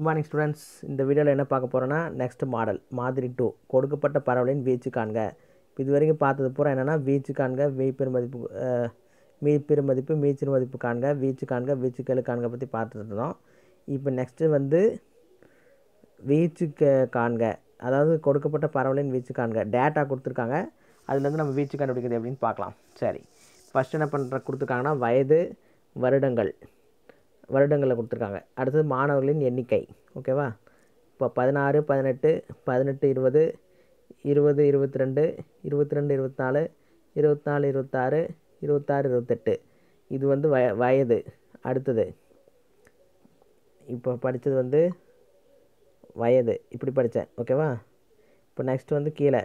good morning students இந்த வீடியோவில் என்ன பார்க்க போகிறோன்னா நெக்ஸ்ட் மாடல் மாதிரி டூ கொடுக்கப்பட்ட பரவலின் வீச்சு காண்க இப்போ இது வரைக்கும் பார்த்தது பூரா என்னென்னா வீச்சு காண்க மெய்ப்பெரு மதிப்பு அஹ், மெய்ப்பெரு மதிப்பு மீச்சிறு மதிப்பு காண்க வீச்சு காண்க வீச்சுக்கெழு காண்க பற்றி பார்த்துட்டு இருந்தோம் இப்போ நெக்ஸ்ட்டு வந்து வீச்சு க- காண்க அதாவது கொடுக்கப்பட்ட பரவலின் வீச்சு காண்க டேட்டா கொடுத்துருக்காங்க அதுலேருந்து நம்ம வீச்சு கண்டுபிடிக்கிறது எப்படின்னு பார்க்கலாம் சரி ஃபஸ்ட் என்ன பண்ணுற கொடுத்துருக்காங்கன்னா வயது வருடங்கள் வருடங்களில் கொடுத்துருக்காங்க அடுத்தது மாணவர்களின் எண்ணிக்கை ஓகேவா இப்போ பதினாறு பதினெட்டு பதினெட்டு இருபது இருபது இருபத்தி ரெண்டு இருபத்தி ரெண்டு இருபத்தாலு இருபத்தாலு இருபத்தாறு இருபத்தாறு இருபத்தெட்டு இது வந்து வய வயது அடுத்தது இப்போ படித்தது வந்து வயது இப்படி படித்தேன் ஓகேவா இப்போ நெக்ஸ்ட் வந்து கீழே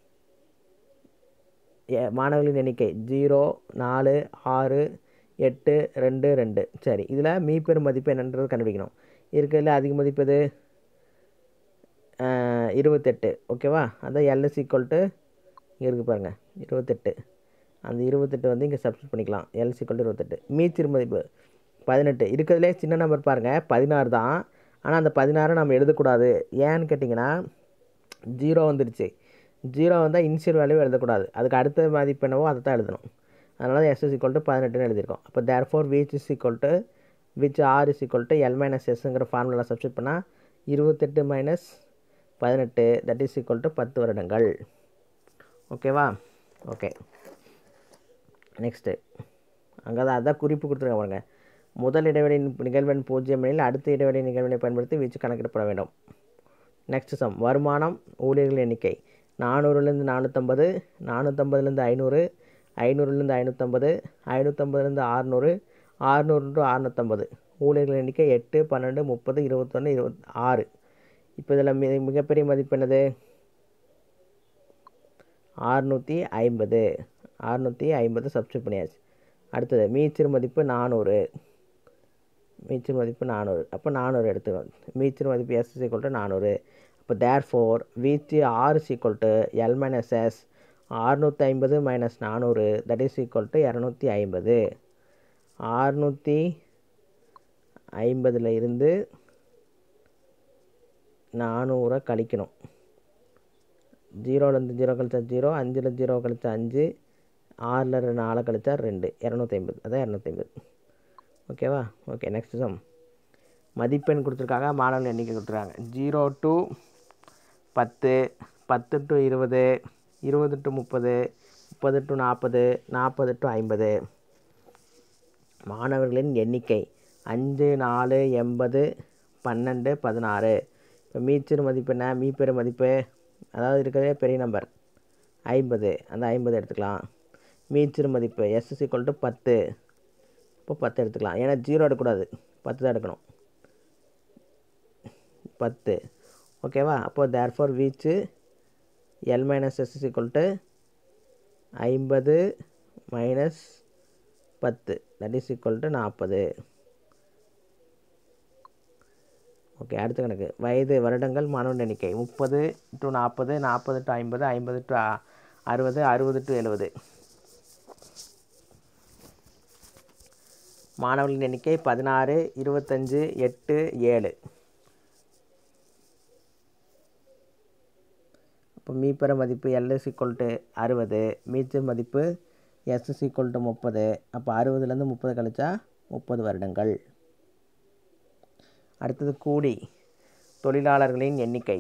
எ- மாணவர்களின் எண்ணிக்கை ஜீரோ நாலு ஆறு எட்டு ரெண்டு ரெண்டு சரி இதில் மீப்பெரும் மதிப்பு என்னன்றது கண்டுபிடிக்கணும் இருக்கிறதுல அதிக மதிப்பு எது அஹ், இருபத்தெட்டு ஓகேவா அதான் எல்எஸ் ஈக்குவல் டு இங்கே இருக்குது பாருங்கள் இருபத்தெட்டு அந்த இருபத்தெட்டு வந்து இங்கே சப்ஸ்டிட் பண்ணிக்கலாம் எல்எஸ் ஈக்குவல் டு இருபத்தெட்டு மீச்சிறு மதிப்பு பதினெட்டு இருக்கிறதுலே சின்ன நம்பர் பாருங்கள் பதினாறு தான் ஆனால் அந்த பதினாறை நம்ம எழுதக்கூடாது ஏன்னு கேட்டிங்கன்னா ஜீரோ வந்துடுச்சு ஜீரோ வந்தால் இனிஷியல் வேல்யூ எழுதக்கூடாது அதுக்கு அடுத்த மதிப்பு என்னவோ அதை தான் எழுதணும் அதனால தான் எஸ் இஸ் ஈக்குவல் டு பதினெட்டுன்னு எழுதியிருக்கோம் அப்போ தேர் ஃபோர் வீச் இஸ் ஈக்குவல் டு விச் R is equal to L minus எஸ்ங்கிற ஃபார்முலா சப்ஸ்டிட் பண்ணால் இருபத்தெட்டு மைனஸ் பதினெட்டு தட் இஸ் ஈக்குவல் டு பத்து வருடங்கள் ஓகேவா ஓகே நெக்ஸ்ட்டு அங்கே தான் அதான் குறிப்பு கொடுத்துருக்காங்க பாருங்க முதல் இடைவெளி நிகழ்வெண் பூஜ்ஜியம் எனில் அடுத்த இடைவெளி நிகழ்வினை பயன்படுத்தி வீச்சு கணக்கிடப்பட வேண்டும் நெக்ஸ்ட் சம் வருமானம் ஊழியர்கள் எண்ணிக்கை நானூறுலேருந்து நானூற்றம்பது நானூற்றம்பதுலேருந்து ஐநூறு ஐநூறுலேருந்து ஐநூற்றம்பது ஐநூற்றம்பதுலேருந்து ஆறுநூறு ஆறுநூறு டு அறுநூற்றம்பது ஊழியர்கள் எண்ணிக்கை எட்டு பன்னெண்டு முப்பது இருபத்தொன்று இருபத் ஆறு இப்போ இதில் மிக மிகப்பெரிய மதிப்பு என்னது ஆறுநூற்றி ஐம்பது அறுநூற்றி ஐம்பது சப்ஸ்டியூட் பண்ணியாச்சு அடுத்தது மீச்சிறு மதிப்பு நானூறு மீச்சிறு மதிப்பு நானூறு அப்போ நானூறு எடுத்துக்கணும் மீச்சிறு மதிப்பு எஸ் ஈக்குவல் டு நானூறு அப்போ தேர் ஃபோர் வீச்சு R equal to L minus S ஆறுநூற்றி ஐம்பது மைனஸ் நானூறு தட் இஸ் ஈக்குவல் டு இரநூத்தி ஐம்பது ஆறுநூற்றி ஐம்பதில் இருந்து நானூறை கழிக்கணும் ஜீரோலேருந்து ஜீரோ கழிச்சா ஜீரோ அஞ்சில் ஜீரோ கழிச்சா அஞ்சு ஆறில் ரெண்டு நாலு கழிச்சா ரெண்டு இரநூத்தி ஐம்பது அதான் இரநூத்தி ஐம்பது ஓகேவா ஓகே நெக்ஸ்ட் சம் மதிப்பெண் கொடுத்துருக்காங்க மாணவர்கள் எண்ணிக்கை கொடுத்துருக்காங்க ஜீரோ டு பத்து பத்து டு இருபது இருபது டு முப்பது முப்பது டு நாற்பது நாற்பது டு ஐம்பது மாணவர்களின் எண்ணிக்கை அஞ்சு நாலு எண்பது பன்னெண்டு பதினாறு இப்போ மீச்சிறு மதிப்பு என்ன மீப்பெரு மதிப்பு அதாவது இருக்கிறதே பெரிய நம்பர் ஐம்பது அந்த ஐம்பது எடுத்துக்கலாம் மீச்சிறு மதிப்பு எஸ் ஈக்குவல் டு பத்து இப்போ பத்து எடுத்துக்கலாம் ஏன்னா ஜீரோ எடுக்கக்கூடாது பத்து தான் எடுக்கணும் பத்து ஓகேவா அப்போது தேர் ஃபார் வீச்சு L minus S equal to ஐம்பது மைனஸ் பத்து தட் இஸ் ஈக்குவல் டு நாற்பது ஓகே அடுத்த கணக்கு வயது வருடங்கள் மாணவன் எண்ணிக்கை முப்பது டு நாற்பது நாற்பது டு ஐம்பது ஐம்பது டு அறுபது அறுபது டு எழுபது மாணவர்களின் எண்ணிக்கை பதினாறு இருபத்தஞ்சு எட்டு ஏழு இப்போ மீப்பெற மதிப்பு எல்எஸ் ஈக்குவல் டு அறுபது மீச்சர் மதிப்பு எஸ்எஸ் ஈக்குவல் டு முப்பது அப்போ அறுபதுலேருந்து முப்பது கழிச்சா முப்பது வருடங்கள் அடுத்தது கூலி தொழிலாளர்களின் எண்ணிக்கை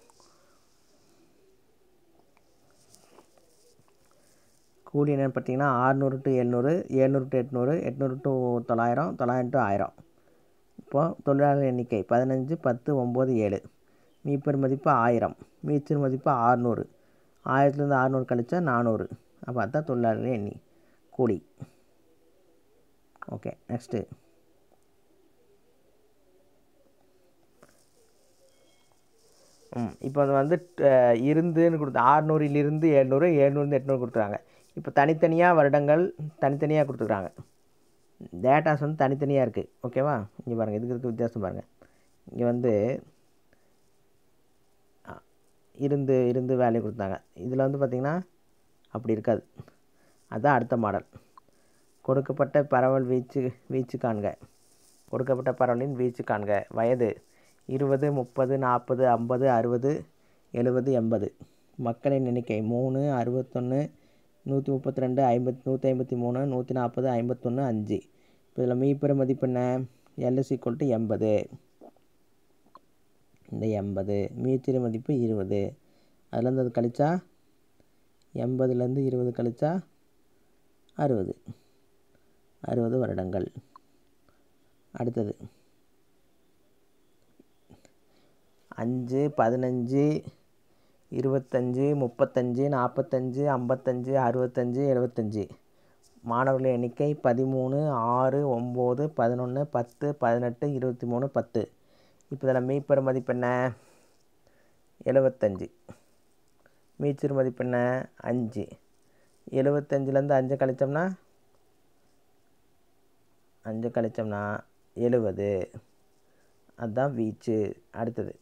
கூலி என்னென்னு பார்த்தீங்கன்னா ஆறுநூறு டு எழுநூறு எழுநூறு டு எட்நூறு எட்நூறு டு தொள்ளாயிரம் தொள்ளாயிரம் டு ஆயிரம் இப்போது தொழிலாளர் எண்ணிக்கை பதினஞ்சு பத்து ஒம்பது ஏழு மீப்பர் மதிப்பு ஆயிரம் மீச்சர் மதிப்பு ஆறுநூறு ஆயிரத்துலேருந்து ஆறுநூறு கழிச்சா நானூறு அப்போ அதான் தொழிலாளர் எண்ணி கூலி ஓகே நெக்ஸ்ட்டு ம் இப்போ அது வந்து அஹ், இருந்துன்னு கொடுத்து ஆறுநூறிலிருந்து எழுநூறு எழுநூறுந்து எட்நூறு கொடுத்துறாங்க இப்போ தனித்தனியாக வருடங்கள் தனித்தனியாக கொடுத்துருக்காங்க டேட்டாஸ் வந்து தனித்தனியாக இருக்குது ஓகேவா இங்கே பாருங்கள் இதுக்கு இருக்க வித்தியாசம் பாருங்கள் இங்கே வந்து அ, இருந்து இருந்து வேல்யூ கொடுத்தாங்க இதில் வந்து பார்த்திங்கன்னா அப்படி இருக்காது அதுதான் அடுத்த மாடல் கொடுக்கப்பட்ட பரவல் வீச்சு வீச்சு காண்க கொடுக்கப்பட்ட பரவலின் வீச்சு காண்க வயது இருபது முப்பது நாற்பது ஐம்பது அறுபது எழுபது எண்பது மக்களின் எண்ணிக்கை மூணு அறுபத்தொன்று நூற்றி முப்பத்தி ரெண்டு ஐம்பத் நூற்றி ஐம்பத்தி மூணு நூற்றி நாற்பது ஐம்பத்தொன்று அஞ்சு இப்போ இதில் மீப்பெரு மதிப்பு என்ன எல்எஸ் ஈக்குவல் டு எண்பது இந்த எண்பது மீச்சிறு மதிப்பு இருபது அதுலேருந்து அது கழிச்சா எண்பதுலேருந்து இருபது கழிச்சா அறுபது அறுபது வருடங்கள் அடுத்தது அஞ்சு பதினஞ்சு இருபத்தஞ்சி முப்பத்தஞ்சு நாற்பத்தஞ்சு ஐம்பத்தஞ்சு அறுபத்தஞ்சு எழுபத்தஞ்சி மாணவர்கள் எண்ணிக்கை பதிமூணு ஆறு ஒம்பது பதினொன்று பத்து பதினெட்டு இருபத்தி மூணு பத்து இப்போ இதில் மீப்பெரு மதிப்பு என்ன எழுபத்தஞ்சி மீச்சிறு மதிப்பு என்ன அஞ்சு எழுபத்தஞ்சிலேருந்து அஞ்சு கழிச்சோம்னா அஞ்சு கழிச்சோம்னா எழுபது அதுதான் வீச்சு அடுத்தது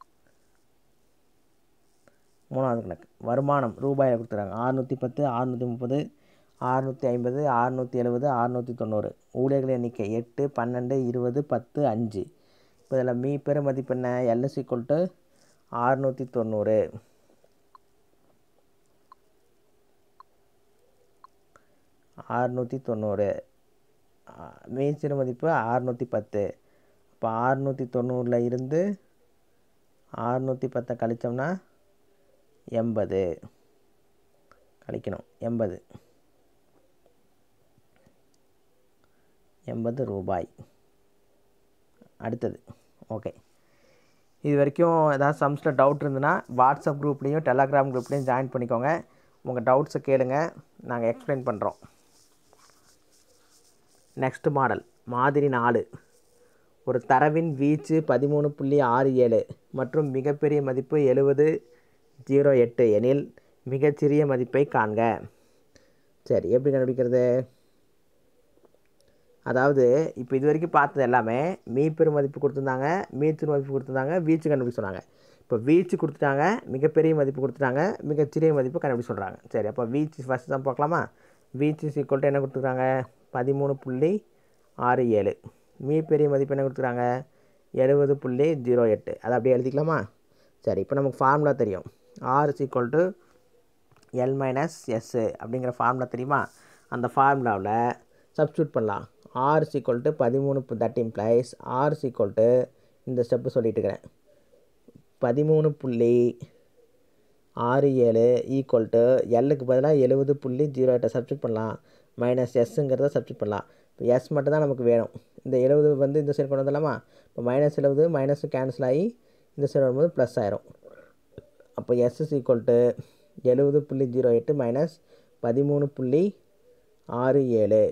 மூணாவது கணக்கு வருமானம் ரூபாயில் கொடுத்துறாங்க ஆறுநூற்றி பத்து ஆறுநூற்றி முப்பது ஆறுநூற்றி ஐம்பது ஆறுநூற்றி எழுபது ஆறுநூற்றி தொண்ணூறு ஊழியர்கள் எண்ணிக்கை எட்டு பன்னெண்டு இருபது பத்து அஞ்சு இப்போ இதில் மீ பெரு மதிப்பு என்ன எல்எஸ் ஈக்குவல் டு ஆறுநூற்றி தொண்ணூறு ஆறுநூற்றி தொண்ணூறு மீச்சிறு மதிப்பு ஆறுநூற்றி பத்து இப்போ ஆறுநூற்றி தொண்ணூறில் இருந்து ஆறுநூற்றி பத்தை கழித்தோம்னா எண்பது கழிக்கணும் எண்பது எண்பது ரூபாய் அடுத்தது ஓகே இது வரைக்கும் ஏதாவது சம்ஸில் டவுட் இருந்ததுன்னா வாட்ஸ்அப் குரூப்லேயும் டெலகிராம் குரூப்லேயும் ஜாயின் பண்ணிக்கோங்க உங்கள் டவுட்ஸை கேளுங்க நாங்கள் எக்ஸ்பிளைன் பண்ணுறோம் நெக்ஸ்ட் மாடல் மாதிரி நாலு ஒரு தரவின் வீச்சு பதிமூணு புள்ளி ஆறு ஏழு மற்றும் மிகப்பெரிய மதிப்பு எழுபது ஜீரோ எட்டு எனில் மிகச்சிறிய மதிப்பை காண்க சரி எப்படி கண்டுபிடிக்கிறது அதாவது இப்போ இது வரைக்கும் பார்த்தது எல்லாமே மீப்பெரு மதிப்பு கொடுத்துருந்தாங்க மீச்சிறு மதிப்பு கொடுத்துருந்தாங்க வீச்சு கண்டுபிடிக்க சொன்னாங்க இப்போ வீச்சு கொடுத்துட்டாங்க மிகப்பெரிய மதிப்பு கொடுத்துட்டாங்க மிகச்சிறிய மதிப்பு கண்டுபிடிக்க சொல்கிறாங்க சரி அப்போ வீச்சு ஃபஸ்ட் தான் பார்க்கலாமா வீச்சு சீக்கிரம் என்ன கொடுத்துருக்காங்க பதிமூணு புள்ளி ஆறு ஏழு மீ பெரிய மதிப்பு என்ன கொடுத்துருக்காங்க எழுபது புள்ளி ஜீரோ எட்டு அதை அப்படியே எழுதிக்கலாமா சரி இப்போ நமக்கு ஃபார்முலா தெரியும் R is equal to L minus S அப்படிங்கிற ஃபார்முலா தெரியுமா அந்த ஃபார்முலாவில் சப்ஸ்டியூட் பண்ணலாம் ஆர் சீக்வல் டு பதிமூணு that implies R is equal to இந்த ஸ்டெப்பு சொல்லிட்டு இருக்கிறேன் பதிமூணு புள்ளி ஆறு ஏழு ஈக்குவல் டு எல்லுக்கு பதிலாக எழுபது புள்ளி ஜீரோ எட்டை சப்ஸ்டியூட் பண்ணலாம் மைனஸ் எஸ்ஸுங்கிறத சப்ஸ்டியூட் பண்ணலாம் இப்போ எஸ் மட்டும் தான் நமக்கு வேணும் இந்த எழுபது வந்து இந்த சைடு கொண்டு வந்துடலாமா இப்போ மைனஸ் எழுபது மைனஸ் கேன்சல் ஆகி இந்த சைடு வரும்போது ப்ளஸ் ஆயிரும் அப்போ எஸ் இஸ் ஈக்குவல் டு எழுபது புள்ளி ஜீரோ எட்டு மைனஸ் பதிமூணு புள்ளி ஆறு ஏழு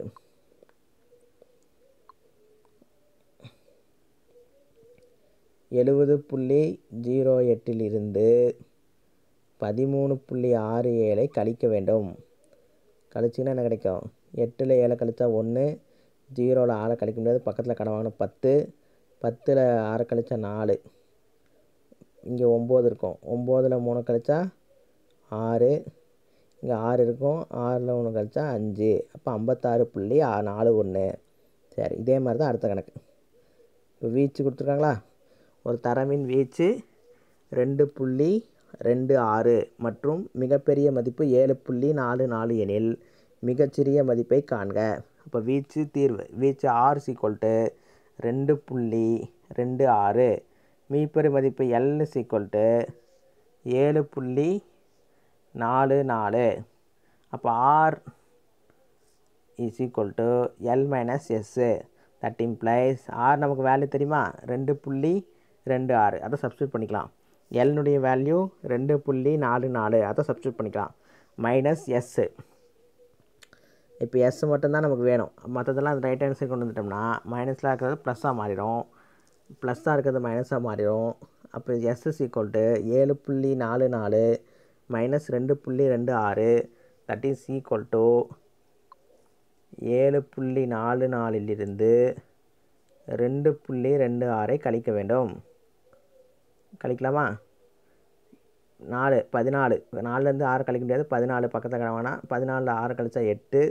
எழுபது புள்ளி ஜீரோ எட்டிலிருந்து பதிமூணு புள்ளி ஆறு ஏழை கழிக்க வேண்டும் கழிச்சிங்கன்னா என்ன கிடைக்கும் எட்டில் ஏழை கழிச்சா ஒன்று ஜீரோவில் ஆறை கழிக்க முடியாது பக்கத்தில் கடன் வாங்கணும் பத்து பத்தில் ஆறை கழிச்சா நாலு இங்கே ஒம்பது இருக்கும் ஒம்போதில் மூணு கழிச்சா ஆறு இங்கே ஆறு இருக்கும் ஆறில் ஒன்று கழிச்சா அஞ்சு அப்போ ஐம்பத்தாறு புள்ளி ஆ- நாலு ஒன்று சரி இதே மாதிரி தான் அடுத்த கணக்கு இப்போ வீச்சு கொடுத்துருக்காங்களா ஒரு தரமின் வீச்சு ரெண்டு புள்ளி ரெண்டு ஆறு மற்றும் மிகப்பெரிய மதிப்பு ஏழு புள்ளி நாலு நாலு எனில் மிகச்சிறிய மதிப்பை காண்க அப்போ வீச்சு தீர்வு வீச்சு ஆர் சீக்வல்ட்டு ரெண்டு புள்ளி ரெண்டு ஆறு மீப்பெரு மதிப்பு எல் சீக்வல்ட்டு ஏழு புள்ளி நாலு நாலு அப்போ R is equal to L minus S that implies R நமக்கு வேல்யூ தெரியுமா ரெண்டு புள்ளி ரெண்டு ஆறு அதை சப்ஸ்டியூட் பண்ணிக்கலாம் எல்னுடைய வேல்யூ ரெண்டு புள்ளி நாலு நாலு அதை சப்ஸ்டியூட் பண்ணிக்கலாம் மைனஸ் எஸ்ஸு இப்போ எஸ் மட்டும்தான் நமக்கு வேணும் மற்றதெல்லாம் அந்த ரைட் ஹேண்ட் சைடு கொண்டு வந்துட்டோம்னா மைனஸில் இருக்கிறது ப்ளஸ்ஸாக மாறிடும் ப்ளஸ்ஸாக இருக்கிறது மைனஸாக மாறிடும் அப்போ எஸ் இஸ் ஈக்குவல் டு ஏழு புள்ளி நாலு நாலு மைனஸ் ரெண்டு புள்ளி ரெண்டு ஆறு தட் இஸ் ஈக்குவல் டு ஏழு புள்ளி நாலு நாலிலிருந்து ரெண்டு புள்ளி ரெண்டு ஆறை கழிக்க வேண்டும் கழிக்கலாமா நாலு பதினாலு நாலுலேருந்து ஆறு கழிக்க முடியாது பதினாலு பக்கத்தில் கிடவானா பதினாலில் ஆறு கழிச்சா எட்டு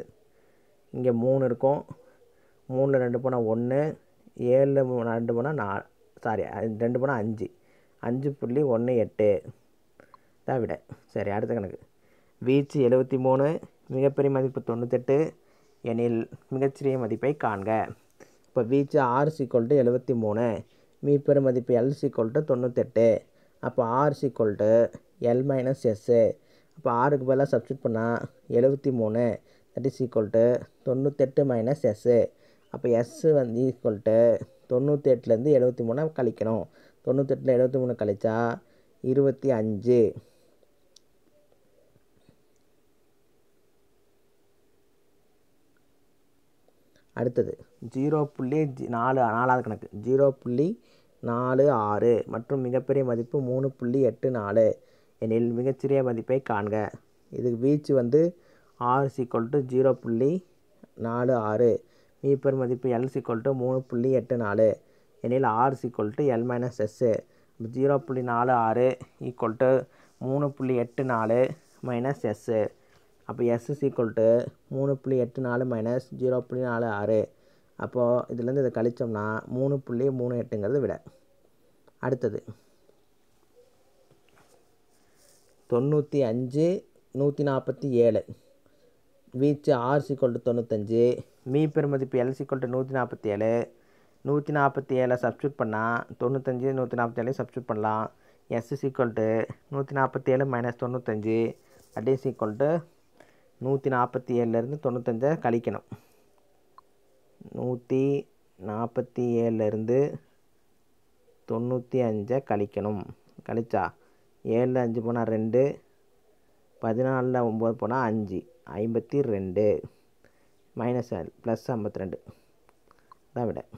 இங்கே மூணு இருக்கும் மூணில் ரெண்டு போனால் ஒன்று ஏழில் ரெண்டு போனால் நா சாரி ரெண்டு போனால் அஞ்சு அஞ்சு புள்ளி ஒன்று எட்டு தான் விட சரி அடுத்த கணக்கு வீச்சு எழுபத்தி மூணு மிகப்பெரிய மதிப்பு தொண்ணூத்தெட்டு எனில் மிகச்சிறிய மதிப்பை காண்க இப்போ வீச்சு ஆர் சிக்கொல்ட்டு எழுபத்தி மூணு மீப்பெரும் மதிப்பு எல் சிக்கொல்ட்டு தொண்ணூத்தெட்டு அப்போ R is equal to L minus S அப்போ ஆறுக்கு பதிலாக சப்ஸ்டியூட் பண்ணால் எழுபத்தி மூணு தட் இஸ் ஈக்குவல்ட்டு தொண்ணூத்தெட்டு மைனஸ் எஸ்ஸு அப்போ எஸ்ஸு வந்து ஈக்குவல்ட்டு தொண்ணூத்தெட்டுலேருந்து எழுபத்தி மூணை கழிக்கணும் தொண்ணூத்தெட்டில் எழுபத்தி மூணு கழிச்சா இருபத்தி அஞ்சு அடுத்தது ஜீரோ புள்ளி ஜி- நாலு நாலாவது கணக்கு ஜீரோ புள்ளி நாலு ஆறு மற்றும் மிகப்பெரிய மதிப்பு மூணு புள்ளி எட்டு நாலு எனில் மிகச்சிறிய மதிப்பை காண்க இதுக்கு வீச்சு வந்து ஆர் சீக்வல் டு ஜீரோ புள்ளி நாலு ஆறு மீப்பர் மதிப்பு எல் சீக்வல் டு மூணு புள்ளி எட்டு நாலு எனில் R is equal to L minus S zero புள்ளி நாலு ஆறு ஈக்குவல் டு மூணு புள்ளி எட்டு நாலு மைனஸ் எஸ்ஸு அப்போ எஸ் சீக்குவல் டு மூணு புள்ளி எட்டு நாலு மைனஸ் ஜீரோ புள்ளி நாலு ஆறு அப்போது இதுலேருந்து இதை கழிச்சோம்னா மூணு புள்ளி மூணு எட்டுங்கிறது விட அடுத்தது தொண்ணூற்றி அஞ்சு நூற்றி நாற்பத்தி ஏழு வீச்சு ஆர் சீக்வல் டு தொண்ணூத்தஞ்சு மீ பெருமதிப்பு எல் சீக்வல் டு நூற்றி நாற்பத்தி ஏழு நூற்றி நாற்பத்தி ஏழை சப்ஸ்டியூட் பண்ணால் தொண்ணூத்தஞ்சு நூற்றி நாற்பத்தி ஏழு சப்ஸ்டியூட் பண்ணலாம் எஸ் சீக்வல் டு நூற்றி நாற்பத்தி ஏழு மைனஸ் தொண்ணூத்தஞ்சு அட் இஸ் ஈக்குவல் டு நூற்றி நாற்பத்தி ஏழுலேருந்து தொண்ணூத்தஞ்சை கழிக்கணும் நூற்றி நாற்பத்தி ஏழுலேருந்து தொண்ணூற்றி அஞ்சை கழிக்கணும் கழிச்சா ஏழில் அஞ்சு போனால் ரெண்டு பதினாலில் ஒம்பது போனால் அஞ்சு ஐம்பத்தி ரெண்டு மைனஸ் ப்ளஸ் ஐம்பத்தி ரெண்டு தான் விட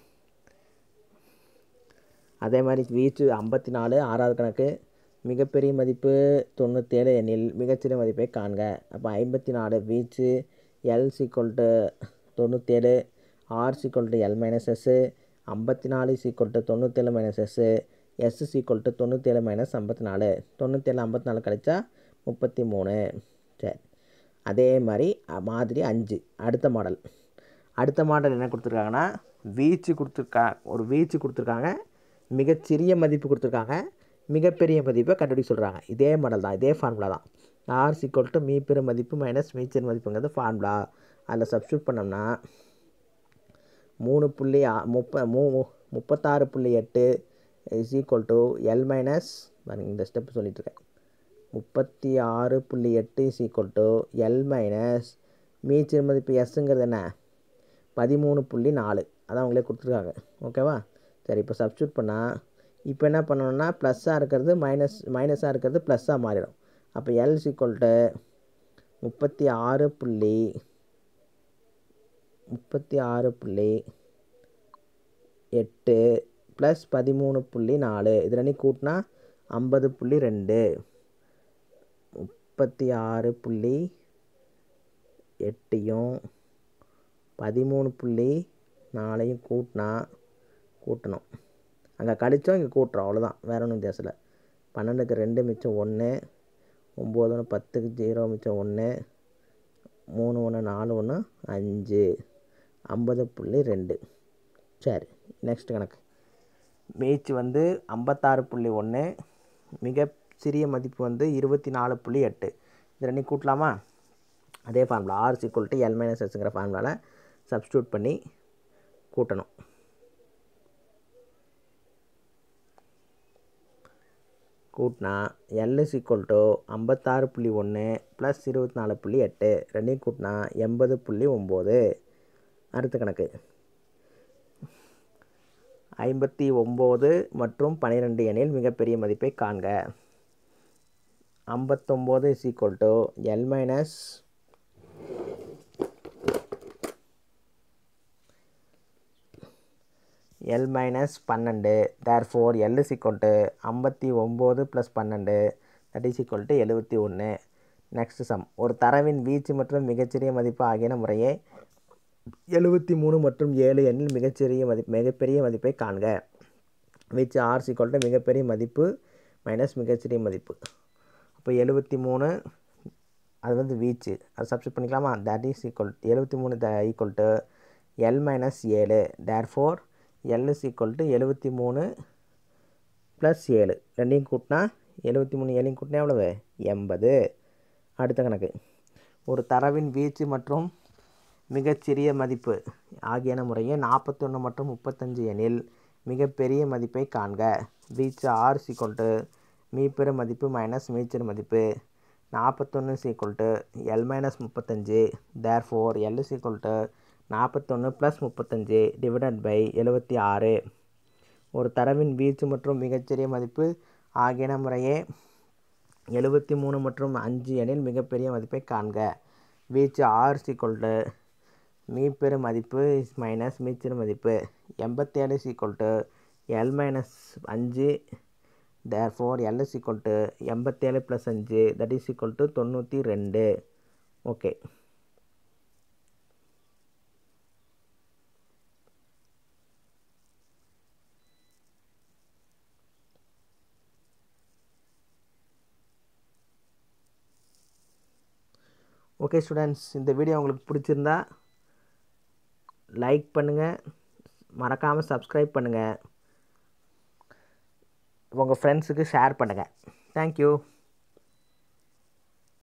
அதே மாதிரி வீச்சு ஐம்பத்தி நாலு ஆறாவது கணக்கு மிகப்பெரிய மதிப்பு தொண்ணூற்றேழு எனில் மிகச்சிறிய மதிப்பை காண்க அப்போ ஐம்பத்தி நாலு வீச்சு எல் சீக்வல் டு தொண்ணூற்றேழு R is equal to L minus S ஐம்பத்தி நாலு சீக்வல் டு தொண்ணூற்றேழு minus S S is equal to தொண்ணூற்றேழு மைனஸ் ஐம்பத்தி நாலு தொண்ணூற்றேழு ஐம்பத்தி நாலு கழிச்சா முப்பத்தி மூணு சரி அதே மாதிரி அ- மாதிரி அஞ்சு அடுத்த மாடல் அடுத்த மாடல் என்ன கொடுத்துருக்காங்கன்னா வீச்சு கொடுத்துருக்கா ஒரு வீச்சு கொடுத்துருக்காங்க மிகச்சிறிய மதிப்பு கொடுத்துருக்காங்க மிகப்பெரிய மதிப்பை கண்டுபிடிக்க சொல்கிறாங்க இதே மாடல் தான் இதே ஃபார்முலா தான் ஆர் சிக்வல் டு மீப்பெரும் மதிப்பு மைனஸ் மீச்சர் மதிப்புங்கிறது ஃபார்முலா அதில் சப்ஸ்டியூட் பண்ணோம்னா மூணு புள்ளி ஆ- முப்ப மூ முப்பத்தாறு புள்ளி எட்டு is equal to L minus இந்த ஸ்டெப் சொல்லிட்டுருக்கேன் முப்பத்தி ஆறு புள்ளி எட்டு is equal to L minus மீச்சர் மதிப்பு எஸ்ஸுங்கிறது என்ன பதிமூணு புள்ளி நாலு அதான் அவங்களே கொடுத்துருக்காங்க ஓகேவா சரி இப்போ சப்ஸ்டியூட் பண்ணால் இப்போ என்ன பண்ணணும்னா ப்ளஸ்ஸாக இருக்கிறது மைனஸ் மைனஸாக இருக்கிறது ப்ளஸ்ஸாக மாறிடும் அப்போ எல் ஈக்குவல்ட்டு முப்பத்தி ஆறு புள்ளி முப்பத்தி ஆறு புள்ளி எட்டு ப்ளஸ் பதிமூணு புள்ளி நாலு இது ரெண்டையும் கூட்டினா ஐம்பது புள்ளி ரெண்டு முப்பத்தி ஆறு புள்ளி எட்டையும் பதிமூணு புள்ளி நாலையும் கூட்டினா கூட்டணும் அங்கே கழிச்சோம் இங்கே கூட்டுறோம் அவ்வளோதான் வேற ஒன்றும் வித்தியாசம் இல்லை பன்னெண்டுக்கு ரெண்டு மிச்சம் ஒன்று ஒம்பது ஒன்று பத்துக்கு ஜீரோ மிச்சம் ஒன்று மூணு ஒன்று நாலு ஒன்று அஞ்சு ஐம்பது புள்ளி ரெண்டு சரி நெக்ஸ்ட் கணக்கு மீச்சு வந்து ஐம்பத்தாறு புள்ளி ஒன்று மிக சிறிய மதிப்பு வந்து இருபத்தி நாலு புள்ளி எட்டு இது ரெண்டையும் கூட்டலாமா அதே formula R is equal to L minus எஸ்ங்கிற ஃபார்முலாவில் சப்ஸ்டியூட் பண்ணி கூட்டணும் கூட்டினா எல் இஸ் ஈக்குவல் டு ஐம்பத்தாறு புள்ளி ஒன்று ப்ளஸ் இருபத்தி நாலு புள்ளி எட்டு ரெண்டையும் கூட்டினா எண்பது புள்ளி ஒம்பது அடுத்த கணக்கு ஐம்பத்தி ஒம்பது மற்றும் பன்னிரெண்டு எனில் மிகப்பெரிய மதிப்பை காண்க ஐம்பத்தொம்போது is equal to L minus L minus பன்னெண்டு therefore L is equal to ஐம்பத்தி ஒம்பது ப்ளஸ் பன்னெண்டு தட் இஸ் ஈக்குவல் டு எழுபத்தி ஒன்று நெக்ஸ்ட் சம் ஒரு தரவின் வீச்சு மற்றும் மிகச்சிறிய மதிப்பு ஆகியன முறையே எழுபத்தி மூணு மற்றும் ஏழு எண்ணில் மிகச்சிறிய மதிப்பு மிகப்பெரிய மதிப்பை காண்க வீச்சு ஆர் ஈக்குவல் டு மிகப்பெரிய மதிப்பு மைனஸ் மிகச்சிறிய மதிப்பு அப்போ எழுபத்தி மூணு அது வந்து வீச்சு அது சப்ஸ்டியூட் பண்ணிக்கலாமா தட் இஸ் ஈக்குவல் எழுபத்தி மூணு the equal to L minus ஏழு therefore L is equal to எழுபத்தி மூணு ப்ளஸ் ஏழு ரெண்டையும் கூட்டினா எழுபத்தி மூணு ஏழையும் கூட்டினா எவ்வளவு எண்பது அடுத்த கணக்கு ஒரு தரவின் வீச்சு மற்றும் மிகச்சிறிய மதிப்பு ஆகியன முறையே நாற்பத்தொன்று மற்றும் முப்பத்தஞ்சு எனில் மிகப்பெரிய மதிப்பை காண்க வீச்சு ஆர் சீக்வல்ட்டு மீப்பெரு மதிப்பு மைனஸ் மீச்சிறு மதிப்பு நாற்பத்தொன்று சீக்வல்ட்டு எல் மைனஸ் முப்பத்தஞ்சு தேர் ஃபோர் எல் சீக்வல்ட்டு நாற்பத்தொன்று ப்ளஸ் முப்பத்தஞ்சு டிவைடட் பை எழுபத்தி ஆறு ஒரு தரவின் வீச்சு மற்றும் மிகச்சிறிய மதிப்பு ஆகியன முறையே எழுபத்தி மூணு மற்றும் அஞ்சு எனில் மிகப்பெரிய மதிப்பை காண்க வீச்சு ஆர் சீக்வல்ட்டு மீப்பெரு மதிப்பு மைனஸ் மீச்சிறு மதிப்பு எண்பத்தேழு சீக்வல்ட்டு எல் மைனஸ் அஞ்சு therefore L is equal to எண்பத்தேழு ப்ளஸ் அஞ்சு தட் இஸ் ஈக்குவல் டு தொண்ணூற்றி ரெண்டு ஓகே ஓகே ஸ்டூடெண்ட்ஸ் இந்த வீடியோ உங்களுக்கு பிடிச்சிருந்தா லைக் பண்ணுங்கள் மறக்காமல் சப்ஸ்கிரைப் பண்ணுங்கள் உங்கள் ஃப்ரெண்ட்ஸுக்கு ஷேர் பண்ணுங்கள் தேங்க்யூ